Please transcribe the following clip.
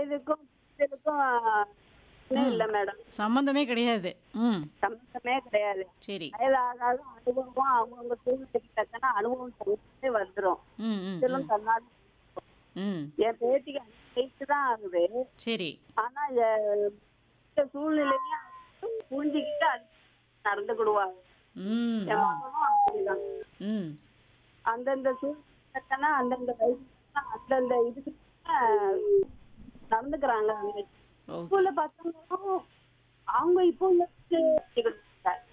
வயதுக்கும் இதுக்கும் இல்ல மேடம் சம்மந்தமே கிடையாது ம் சம்பந்தமே கிடையாது சரி வயதாக அனுபவம் அவங்கவுங்க சூழ்நிலைக்கு தக்கன அனுபவம் தகுந்தே வந்துரும் ம் ம் இதெல்லாம் தன்னால ம் என் பேத்திக்கு அஞ்சு வயசு தான் ஆகுது சரி ஆனா எ- இந்த சூழ்நிலையும் புரிஞ்சுக்கிட்டு அது நடந்துக்கிடுவாங்க ம் என் மகனும் அப்படிதான் ம் அந்தந்த சூழ்நிலை அந்தந்த வயசுக்கு அந்தந்த இதுக்கு நடந்துக்கிறாங்க ஓகே இப்போ உள்ள பசங்களும் அவங்க இப்போ உள்ள